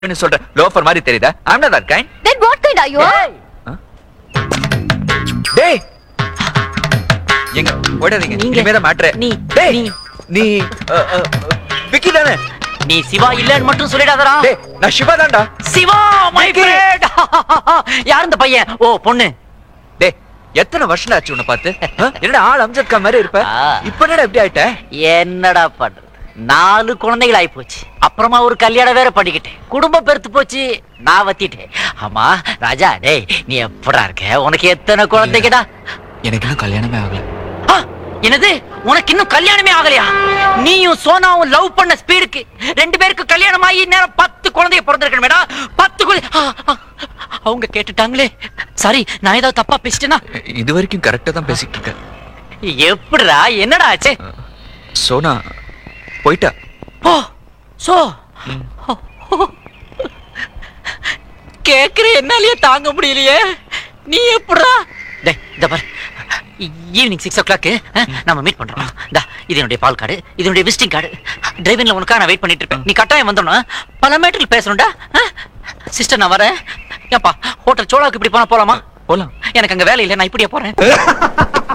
ன்னு சொல்ற லோஃபர் மாதிரி தெரியுதா I'm not that kind Then what kind are you? டேய் எங்க ஓடாதீங்க நீங்க- இனிமே தான் மாட்றே நீ- டேய் நீ- நீ அ, அ, விக்கி தானே நீ சிவா இல்லன்னு மட்டும் சொல்லிடாதடா டேய் நான் சிவா தான்டா சிவா மை ஃப்ரெண்ட் யார் இந்த பையன் ஓ பொண்ணு டேய் எத்தனை வருஷம் ஆச்சு உன்னை பார்த்து ஆ? என்னடா ஆள் அம்ஜத் கான் மாதிரி இருப்ப ஆ. இப்ப என்னடா இப்படி ஆயிட்ட என்னடா பண்றது நாலு குழந்தைகள் ஆயி போச்சு அப்புறமா ஒரு கல்யாணம் வேற பண்ணிக்கிட்டேன் குடும்பம் பெருத்து போச்சு நான் வத்திட்டேன் ஆமா ராஜா டேய் நீ எப்படா இருக்க உனக்கு எத்தனை குழந்தைங்கடா எனக்கு இன்னும் கல்யாணமே ஆகல ஆ, என்னது உனக்கு இன்னும் கல்யாணமே ஆகலையா நீயும் சோனாவும் லவ் பண்ண ஸ்பீடுக்கு ரெண்டு பேருக்கு கல்யாணம் ஆகி நேரம் பத்து குழந்தைய பிறந்திருக்கணுமேடா பத்து குழந்தை ஆ, ஆ, அவங்க கேட்டுட்டாங்களே சரி நான் ஏதாவது தப்பா பேசிட்டேனா இது வரைக்கும் கரெக்டா தான் பேசிட்டு இருக்கேன் எப்படிடா என்னடா ஆச்சு சோனா போயிட்டா ஓ சோ கேக்குற என்னாலயே தாங்க முடியலையே நீ எப்படிடா டேய் இந்த பாரு ஈவினிங் சிக்ஸ் ஓ கிளாக்கு நம்ம மீட் பண்றோம் டா இது என்னுடைய பால் கார்டு இது என்னுடைய விசிட்டிங் கார்டு டிரைவிங்ல உனக்காக நான் வெயிட் பண்ணிட்டு இருப்பேன் நீ கட்டாயம் வந்துடணும் பல மேட்டரில் பேசணும்டா சிஸ்டர் நான் வரேன் ஏப்பா ஹோட்டல் சோலாவுக்கு இப்படி போனா போலாமா போலாம் எனக்கு அங்க வேலை இல்லை நான் இப்படியே போறேன்